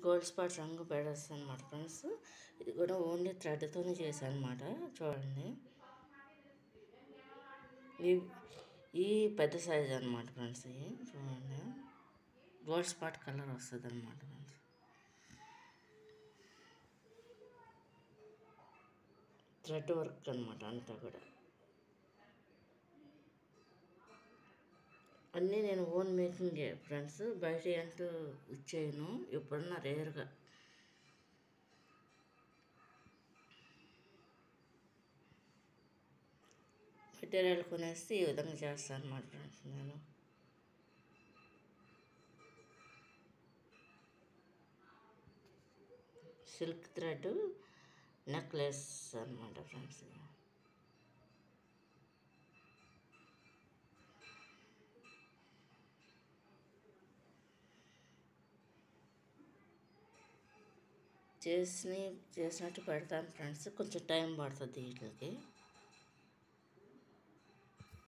gold spot రంగు పెడేస్తాను అనమాట friends ఇది కూడా ఓన్లీ థ్రెడ్తోనే చేశాను అనమాట చూడండి ఈ ఈ పెద్ద సైజ్ అనమాట ఫ్రెండ్స్ ఇవి చూడండి గోల్డ్ స్పాట్ కలర్ వస్తుంది అనమాట ఫ్రెండ్స్ థ్రెడ్ వర్క్ అనమాట అంతా కూడా అన్నీ నేను ఓన్ మేకింగే ఫ్రెండ్స్ బయట అంటూ ఇచ్చేయను ఎప్పుడన్నా రేర్గా మెటీరియల్ కొనేసి ఈ విధంగా చేస్తాను అనమాట ఫ్రెండ్స్ నేను సిల్క్ థ్రెడ్ నెక్లెస్ అనమాట ఫ్రెండ్స్ ఇది చేసి చేసినట్టు పెడతాను ఫ్రెండ్స్ కొంచెం టైం పడుతుంది వీటికి